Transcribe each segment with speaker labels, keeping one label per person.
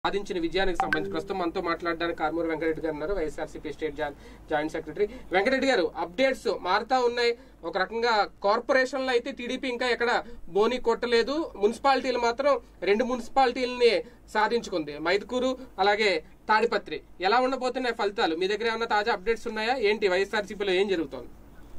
Speaker 1: సాధించిన విజయానికి సంబంధించి ప్రస్తుతం మనతో మాట్లాడడానికి కార్మూరి వెంకటరెడ్డి గారు ఉన్నారు వైఎస్ఆర్సీపీ స్టేట్ జా- జాయింట్ సెక్రటరీ వెంకటరెడ్డి గారు అప్డేట్స్ మారుతా ఉన్నాయి ఒక రకంగా కార్పొరేషన్లో అయితే టీడీపీ ఇంకా ఎక్కడ బోని కొట్టలేదు మున్సిపాలిటీలు మాత్రం రెండు మున్సిపాలిటీలని సాధించుకుంది మైదుకూరు అలాగే తాడిపత్రి ఎలా ఉండబోతున్నాయి ఫలితాలు మీ దగ్గర ఏమైనా తాజా అప్డేట్స్ ఉన్నాయా ఏంటి వైఎస్ఆర్సీపీలో ఏం జరుగుతోంది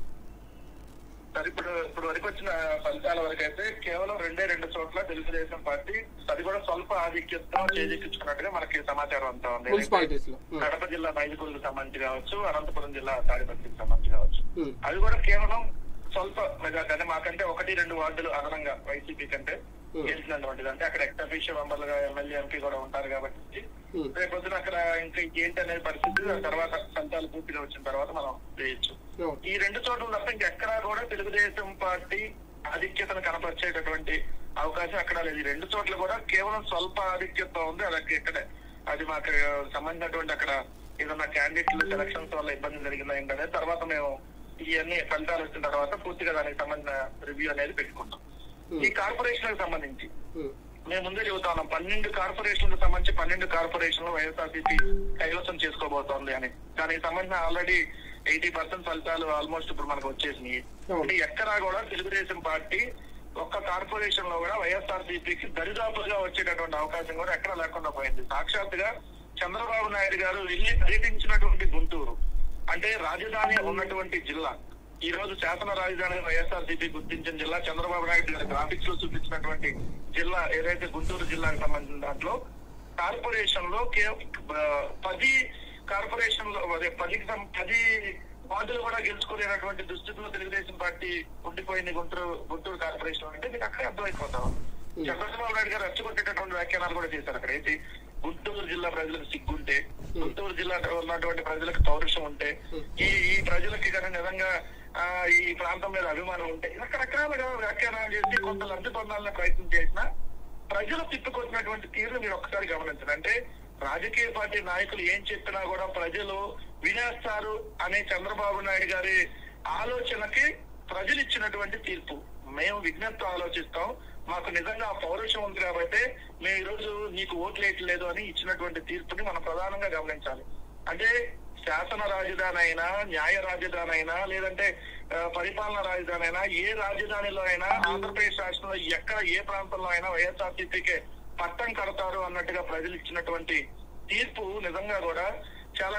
Speaker 2: సార్ ఇప్పుడు ఇప్పుడు వరకు వచ్చిన ఫలితాల వరకు అయితే కేవలం రెండే రెండు చోట్ల తెలుగుదేశం పార్టీ అది కూడా స్వల్ప ఆధిక్యతతో చేజెక్కించుకున్నట్టుగా మనకి సమాచారం అంతా ఉంది
Speaker 1: మున్సిపాలిటీస్ లో ఉమ్,
Speaker 2: కడప జిల్లా మైదుకూరుకు సంబంధించి కావచ్చు అనంతపురం జిల్లా తాడిపత్రికి సంబంధించి కావచ్చు
Speaker 1: ఉమ్,
Speaker 2: అది కూడా కేవలం స్వల్ప మెజార్టీ అంటే మాకంటే ఒకటి రెండు వార్డులు అదనంగా వైసీపీ కంటే
Speaker 1: Hmm.
Speaker 2: గెలిచినటువంటిది అంటే అక్కడ ఎక్టఫిషియల్ మెంబర్లుగా ఎమ్మెల్యే ఎంపీ కూడా ఉంటారు కాబట్టి
Speaker 1: Hmm.
Speaker 2: రేపు పొద్దున అక్కడ ఇంకా ఏంటి అనే పరిస్థితి ఆ తర్వాత ఫలితాలు పూర్తిగా వచ్చిన తర్వాత మనం చేయొచ్చు
Speaker 1: అవును.
Speaker 2: ఈ రెండు చోట్ల తప్ప ఇంకెక్కడా కూడా తెలుగుదేశం పార్టీ ఆధిక్యతను కనపరిచేటటువంటి అవకాశం అక్కడ లేదు ఈ రెండు చోట్ల కూడా కేవలం స్వల్ప ఆధిక్యత ఉంది అది ఇక్కడే అది మాకు సంబంధించినటువంటి అక్కడ ఏదన్నా క్యాండిడేట్లు సెలక్షన్స్ వల్ల ఇబ్బంది జరిగిందా ఏంటనే తర్వాత మేము ఇవన్నీ ఫలితాలు వచ్చిన తర్వాత పూర్తిగా దానికి సంబంధించిన రివ్యూ అనేది పెట్టుకుంటాం ఈ కార్పొరేషన్ సంబంధించి
Speaker 1: ఉమ్,
Speaker 2: మేము ముందే చెబుతా ఉన్నాం పన్నెండు కార్పొరేషన్లకు సంబంధించి పన్నెండు కార్పొరేషన్లు వైఎస్ఆర్సీపీ కైవసం చేసుకోబోతోంది అని దానికి సంబంధించిన ఆల్రెడీ ఎయిటీ పర్సెంట్ ఫలితాలు ఆల్మోస్ట్ ఇప్పుడు మనకు వచ్చేసినాయి
Speaker 1: అవును.
Speaker 2: అంటే ఎక్కడా కూడా తెలుగుదేశం పార్టీ ఒక్క కార్పొరేషన్ లో కూడా వైఎస్ఆర్సీపీకి దరిదాపులుగా వచ్చేటటువంటి అవకాశం కూడా ఎక్కడా లేకుండా పోయింది సాక్షాత్తుగా చంద్రబాబు నాయుడు గారు వెళ్ళి పర్యటించినటువంటి గుంటూరు అంటే రాజధాని ఉన్నటువంటి జిల్లా ఈ రోజు శాసన రాజధాని వైఎస్ఆర్సీపీ గుర్తించిన జిల్లా చంద్రబాబు నాయుడు గారి గ్రాఫిక్స్ లో చూపించినటువంటి జిల్లా ఏదైతే గుంటూరు జిల్లాకు సంబంధించిన దాంట్లో కార్పొరేషన్ లో కే- ఆ, పది కార్పొరేషన్ లో అదే పది సం- పది వార్డులు కూడా గెలుచుకోలేనటువంటి దుస్థితిలో తెలుగుదేశం పార్టీ ఉండిపోయింది గుంటూరు గుంటూరు కార్పొరేషన్ అంటే మీకు అక్కడే అర్థమైపోతాం చంద్రబాబు నాయుడు గారు రెచ్చగొట్టేటటువంటి వ్యాఖ్యానాలు కూడా చేశారు అక్కడ ఏంటి గుంటూరు జిల్లా ప్రజలకు సిగ్గుంటే గుంటూరు జిల్లా ఉన్నటువంటి ప్రజలకు పౌరుషం ఉంటే ఈ ఈ ప్రజలకి కనుక నిజంగా ఆ, ఈ ప్రాంతం మీద అభిమానం ఉంటే రకరకాలుగా వ్యాఖ్యానాలు చేసి కొంత లబ్ధి పొందాలనే ప్రయత్నం చేసినా ప్రజలు తిప్పికొట్టినటువంటి తీరు మీరు ఒక్కసారి గమనించండి అంటే రాజకీయ పార్టీ నాయకులు ఏం చెప్పినా కూడా ప్రజలు వినేస్తారు అనే చంద్రబాబు నాయుడు గారి ఆలోచనకి ప్రజలు ఇచ్చినటువంటి తీర్పు మేము విజ్ఞప్తి ఆలోచిస్తాం మాకు నిజంగా ఆ పౌరుషం ఉంది కాబట్టి మేము ఈ రోజు నీకు ఓట్లు వేయట్లేదు అని ఇచ్చినటువంటి తీర్పుని మనం ప్రధానంగా గమనించాలి అంటే శాసన రాజధాని అయినా న్యాయ రాజధాని అయినా లేదంటే ఆ, పరిపాలన రాజధాని అయినా ఏ రాజధానిలో అయినా ఆంధ్రప్రదేశ్ రాష్ట్రంలో ఎక్కడ ఏ ప్రాంతంలో అయినా వైఎస్ఆర్సీపీకే పట్టం కడతారు అన్నట్టుగా ప్రజలు ఇచ్చినటువంటి తీర్పు నిజంగా కూడా చాలా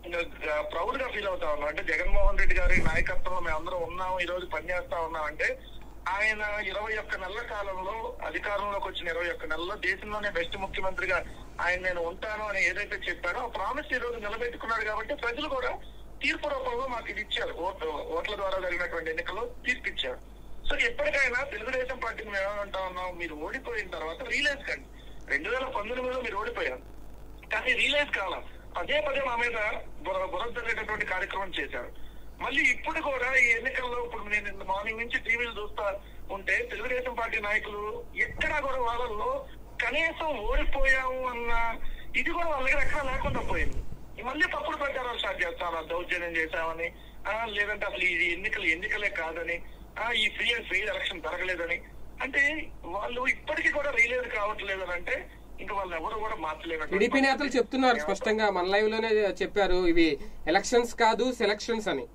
Speaker 2: ప్రౌడ్ గా ఫీల్ అవుతా ఉన్నాం అంటే జగన్మోహన్ రెడ్డి గారి నాయకత్వంలో మేము అందరం ఉన్నాం ఈ రోజు పనిచేస్తా ఉన్నాం అంటే ఆయన ఇరవై ఒక్క నెలల కాలంలో అధికారంలోకి వచ్చిన ఇరవై ఒక్క నెలల్లో దేశంలోనే బెస్ట్ ముఖ్యమంత్రిగా ఆయన నేను ఉంటాను అని ఏదైతే చెప్పారో ఆ ప్రామిస్ ఈ రోజు నిలబెట్టుకున్నాడు కాబట్టి ప్రజలు కూడా తీర్పు రూపంలో మాకు ఇది ఇచ్చారు ఓట్లు ఓట్ల ద్వారా జరిగినటువంటి ఎన్నికల్లో తీర్పు ఇచ్చారు సో ఎప్పటికైనా తెలుగుదేశం పార్టీని మేము ఏమంటా ఉన్నాం మీరు ఓడిపోయిన తర్వాత రియలైజ్ కండి రెండు వేల పంతొమ్మిదిలో మీరు ఓడిపోయారు కానీ రియలైజ్ కాలం పదే పదే మా మీద బుర బురదలేటటువంటి కార్యక్రమం చేశారు మళ్ళీ ఇప్పుడు కూడా ఈ ఎన్నికల్లో ఇప్పుడు నేను ఇంత మార్నింగ్ నుంచి టీవీలు చూస్తా ఉంటే తెలుగుదేశం పార్టీ నాయకులు ఎక్కడా కూడా వాళ్ళల్లో కనీసం ఓడిపోయాము అన్న ఇది కూడా వాళ్ళ దగ్గర ఎక్కడా లేకుండా పోయింది మళ్ళీ తప్పుడు ప్రచారాలు స్టార్ట్ చేస్తారు దౌర్జన్యం చేశామని ఆ, లేదంటే అసలు ఇది ఎన్నికలు ఎన్నికలే కాదని ఆ, ఈ ఫ్రీ అండ్ ఫ్రీ ఎలక్షన్ జరగలేదని అంటే వాళ్ళు ఇప్పటికీ కూడా రియలైజ్ కావట్లేదు అని అంటే ఇంకా వాళ్ళు ఎవరు కూడా మార్చలేరు
Speaker 1: టీడీపీ నేతలు చెప్తున్నారు స్పష్టంగా మన లైవ్ లోనే చెప్పారు ఇవి ఎలక్షన్స్ కాదు సెలక్షన్స్ అని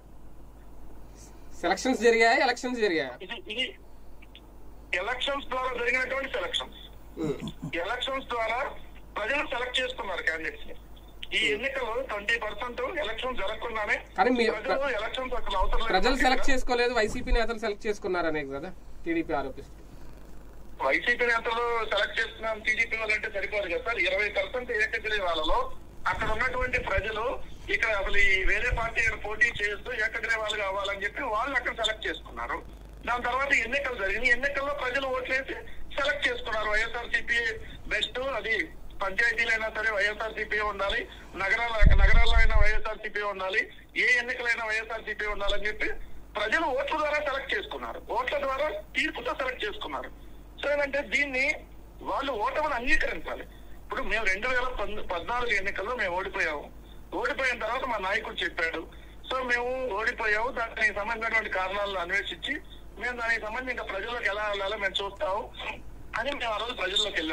Speaker 1: సెలక్షన్స్ జరిగాయా ఎలక్షన్స్ జరిగాయా
Speaker 2: ఇది ఇది ఎలక్షన్స్ ద్వారా జరిగినటువంటి సెలక్షన్స్
Speaker 1: ఉమ్,
Speaker 2: ఎలక్షన్స్ ద్వారా ప్రజలు సెలెక్ట్ చేసుకున్నారు క్యాండిడేట్స్ ని ఈ ఎన్నికలు ట్వంటీ పర్సెంట్ ఎలక్షన్ జరగకుండానే
Speaker 1: కానీ మీ-
Speaker 2: ప్రజలు ఎలక్షన్స్ అసలు అవసరం లేదు.
Speaker 1: ప్రజలు సెలెక్ట్ చేసుకోలేదు వైసీపీ నేతలు సెలెక్ట్ చేసుకున్నారనే కదా టీడీపీ ఆరోపిస్తుంది
Speaker 2: వైసీపీ నేతలు సెలెక్ట్ చేస్తున్నాం టీడీపీ వాళ్ళంటే సరిపోదు కదా సార్ ఇరవై పర్సెంట్ ఏకగ్రీవ వాళ్ళలో అక్కడ ఉన్నటువంటి ప్రజలు ఇక్కడ అసలు ఈ వేరే పార్టీ ఇక్కడ పోటీ చేస్తూ ఏకగ్రీవాలు కావాలని చెప్పి వాళ్ళు అక్కడ సెలెక్ట్ చేసుకున్నారు దాని తర్వాత ఎన్నికలు జరిగినాయి ఎన్నికల్లో ప్రజలు ఓట్లేసి సెలెక్ట్ చేసుకున్నారు వైఎస్ఆర్సీపీ బెస్ట్ అది పంచాయతీలైనా సరే వైఎస్ఆర్సీపీ ఉండాలి నగరాల నగరాల్లో అయినా వైఎస్ఆర్సీపీ ఉండాలి ఏ ఎన్నికలైనా వైఎస్ఆర్సీపీ ఉండాలని చెప్పి ప్రజలు ఓట్ల ద్వారా సెలెక్ట్ చేసుకున్నారు ఓట్ల ద్వారా తీర్పుతో సెలెక్ట్ చేసుకున్నారు సో ఏంటంటే దీన్ని వాళ్ళు ఓటమిని అంగీకరించాలి ఇప్పుడు మేము రెండు వేల పంద- పద్నాలుగు ఎన్నికల్లో మేము ఓడిపోయాము ఓడిపోయిన తర్వాత మా నాయకుడు చెప్పాడు సో మేము ఓడిపోయాము దానికి సంబంధించినటువంటి కారణాలను అన్వేషించి మేము దానికి సంబంధించి ఇంకా ప్రజల్లోకి ఎలా వెళ్ళాలో మేము చూస్తాము అని మేము ఆ రోజు ప్రజల్లోకి వెళ్ళాం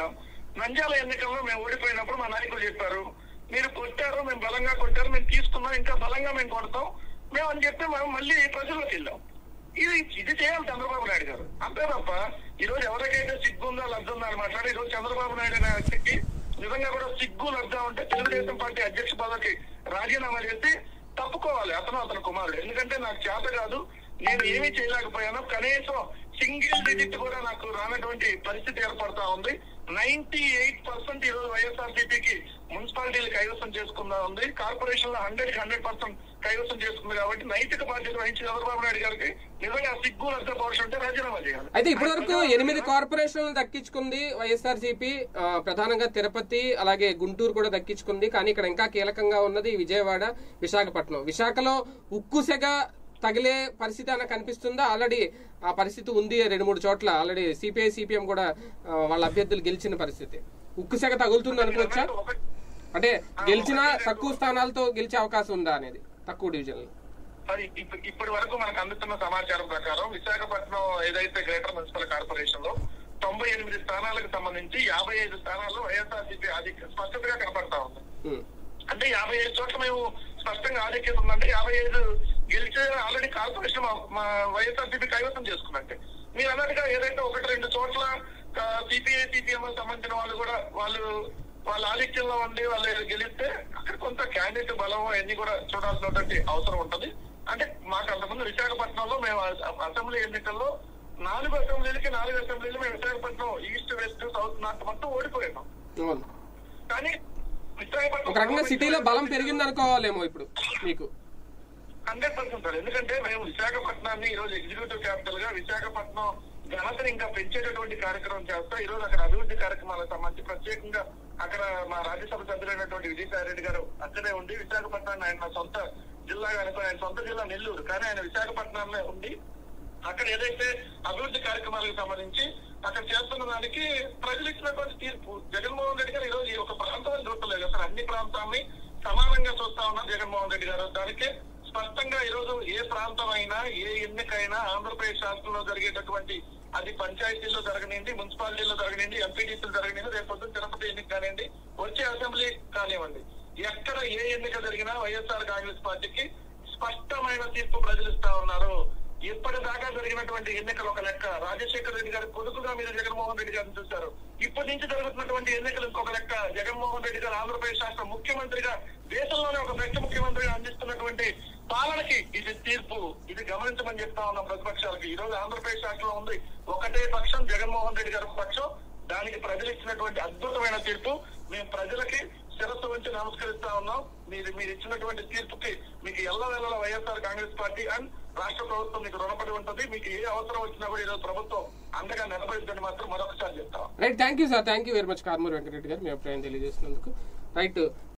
Speaker 2: నంద్యాల ఎన్నికల్లో మేము ఓడిపోయినప్పుడు మా నాయకులు చెప్పారు మీరు కొట్టారు మేము బలంగా కొట్టారు మేము తీసుకున్నాం ఇంకా బలంగా మేము కొడతాం మేము అని చెప్పి మేము మళ్ళీ ప్రజల్లోకి వెళ్ళాం ఇది ఇది చేయాలి చంద్రబాబు నాయుడు గారు అంతే తప్ప ఈ రోజు ఎవరికైతే సిగ్గు ఉందో లబ్ధ ఉందో అని మాట్లాడి ఈ రోజు చంద్రబాబు నాయుడు అనే వ్యక్తికి నిజంగా కూడా సిగ్గు లబ్ధ ఉంటే తెలుగుదేశం పార్టీ అధ్యక్ష పదవికి రాజీనామా చేసి తప్పుకోవాలి అతను అతని కుమారుడు ఎందుకంటే నాకు చేత కాదు నేను ఏమీ చేయలేకపోయాను కనీసం సింగిల్ డిజిట్ కూడా నాకు రానటువంటి పరిస్థితి ఏర్పడతా ఉంది నైన్టీ ఎయిట్ పర్సెంట్ ఈ రోజు వైఎస్ఆర్సీపీకి మున్సిపాలిటీలు కైవసం చేసుకుందా ఉంది కార్పొరేషన్ లో హండ్రెడ్ కి హండ్రెడ్ పర్సెంట్ కైవసం చేసుకుంది కాబట్టి నైతిక బాధ్యత వహించి చంద్రబాబు నాయుడు గారికి నిజంగా సిగ్గు లబ్ధ పౌరుషం ఉంటే రాజీనామా చేయాలి
Speaker 1: అయితే ఇప్పటి వరకు ఎనిమిది కార్పొరేషన్లు దక్కించుకుంది వైఎస్ఆర్సీపీ ఆ, ప్రధానంగా తిరుపతి అలాగే గుంటూరు కూడా దక్కించుకుంది కానీ ఇక్కడ ఇంకా కీలకంగా ఉన్నది విజయవాడ విశాఖపట్నం విశాఖలో ఉక్కుసెగ తగిలే పరిస్థితి అన్న కనిపిస్తుందా ఆల్రెడీ ఆ పరిస్థితి ఉంది రెండు మూడు చోట్ల ఆల్రెడీ సిపిఐ సిపిఎం కూడా ఆ, వాళ్ళ అభ్యర్థులు గెలిచిన పరిస్థితి ఉక్కుసెగ తగులుతుంది అనుకోవచ్చా
Speaker 2: ఒక-
Speaker 1: అంటే గెలిచినా తక్కువ స్థానాలతో గెలిచే అవకాశం ఉందా అనేది తక్కువ డివిజన్లు
Speaker 2: మరి ఇప్ప- ఇప్పటి వరకు మనకు అందుతున్న సమాచారం ప్రకారం విశాఖపట్నం ఏదైతే గ్రేటర్ మున్సిపల్ కార్పొరేషన్ లో తొంభై ఎనిమిది స్థానాలకు సంబంధించి యాభై ఐదు స్థానాల్లో వైఎస్ఆర్సీపీ ఆధిక్యం స్పష్టతగా కనపడతా ఉంది
Speaker 1: ఉమ్.
Speaker 2: అంటే యాభై ఐదు చోట్ల మేము స్పష్టంగా ఆధిక్యత ఉందంటే యాభై ఐదు గెలిచే ఆల్రెడీ కార్పొరేషన్ మా- మా వైఎస్ఆర్సీపీ కైవసం చేసుకున్నట్టే మీరు అన్నట్టుగా ఏదైతే ఒకటి రెండు చోట్ల సిపిఐ సిపిఎం సంబంధించిన వాళ్ళు కూడా వాళ్ళు వాళ్ళ ఆధిక్యంలో ఉండి వాళ్ళు గెలిస్తే అక్కడ కొంత క్యాండిడేట్ బలం అన్ని కూడా చూడాల్సినటువంటి అవసరం ఉంటది అంటే మాకు అంతకుముందు విశాఖపట్నంలో మేము అస- అసెంబ్లీ ఎన్నికల్లో నాలుగు అసెంబ్లీలకి నాలుగు అసెంబ్లీలు మేము Visakhapatnam east west south north మొత్తం ఓడిపోయాం
Speaker 1: అవును
Speaker 2: కానీ విశాఖపట్నం
Speaker 1: ఒక రకంగా సిటీలో బలం పెరిగింది అనుకోవాలేమో ఇప్పుడు మీకు
Speaker 2: హండ్రెడ్ పర్సెంట్ సార్ ఎందుకంటే మేము విశాఖపట్నాన్ని ఈ రోజు ఎగ్జిక్యూటివ్ క్యాపిటల్ గా విశాఖపట్నం ఘనతని ఇంకా పెంచేటటువంటి కార్యక్రమం చేస్తా ఈ రోజు అక్కడ అభివృద్ధి కార్యక్రమాలకు సంబంధించి ప్రత్యేకంగా అక్కడ మా రాజ్యసభ సభ్యులైనటువంటి విజయసాయి రెడ్డి గారు అక్కడే ఉండి విశాఖపట్నాన్ని ఆయన నా సొంత జిల్లాగా అనుకో ఆయన సొంత జిల్లా నెల్లూరు కానీ ఆయన విశాఖపట్నంలో ఉండి అక్కడ ఏదైతే అభివృద్ధి కార్యక్రమాలకు సంబంధించి అక్కడ చేస్తున్న దానికి ప్రజలు ఇచ్చినటువంటి తీర్పు జగన్మోహన్ రెడ్డి గారు ఈ రోజు ఈ ఒక ప్రాంతాన్ని చూడలేదు అసలు అన్ని ప్రాంతాన్ని సమానంగా చూస్తా ఉన్నారు జగన్మోహన్ రెడ్డి గారు దానికి స్పష్టంగా ఈ రోజు ఏ ప్రాంతం అయినా ఏ ఎన్నికైనా ఆంధ్రప్రదేశ్ రాష్ట్రంలో జరిగేటటువంటి అది పంచాయతీల్లో జరగనివ్వండి మున్సిపాలిటీలో జరగనివ్వండి ఎంపీడీసీలు జరగనివ్వండి రేపు పొద్దున్న తిరుపతి ఎన్నిక కానివ్వండి వచ్చే అసెంబ్లీ కానివ్వండి ఎక్కడ ఏ ఎన్నిక జరిగినా వైఎస్ఆర్ కాంగ్రెస్ పార్టీకి స్పష్టమైన తీర్పు ప్రజలు ఇస్తా ఉన్నారు ఇప్పటిదాకా జరిగినటువంటి ఎన్నికలు ఒక లెక్క రాజశేఖర రెడ్డి గారి కొడుకుగా మీరు జగన్మోహన్ రెడ్డి గారిని చూశారు ఇప్పటి నుంచి జరుగుతున్నటువంటి ఎన్నికలు ఇంకొక లెక్క జగన్మోహన్ రెడ్డి గారు ఆంధ్రప్రదేశ్ రాష్ట్ర ముఖ్యమంత్రిగా దేశంలోనే ఒక బెస్ట్ ముఖ్యమంత్రిగా అందిస్తున్నటువంటి పాలనకి ఇది తీర్పు ఇది గమనించమని చెప్తా ఉన్నాం ప్రతిపక్షాలకి ఈ రోజు ఆంధ్రప్రదేశ్ రాష్ట్రంలో ఉంది ఒకటే పక్షం జగన్మోహన్ రెడ్డి గారి పక్షం దానికి ప్రజలు ఇచ్చినటువంటి అద్భుతమైన తీర్పు మేము ప్రజలకి శిరస్సు ఉంచి నమస్కరిస్తా ఉన్నాం మీరు మీరు ఇచ్చినటువంటి తీర్పుకి మీకు ఎల్ల వేళల వైఎస్ఆర్ కాంగ్రెస్ పార్టీ అండ్ రాష్ట్ర ప్రభుత్వం మీకు రుణపడి ఉంటుంది మీకు ఏ అవసరం వచ్చినా కూడా ఈరోజు ప్రభుత్వం అండగా నిలబడిద్దని మాత్రం మరొకసారి చెప్తాం
Speaker 1: right thank you sir thank you very much Karumuri Venkatareddy గారు మీ అభిప్రాయం తెలియజేసినందుకు రైట్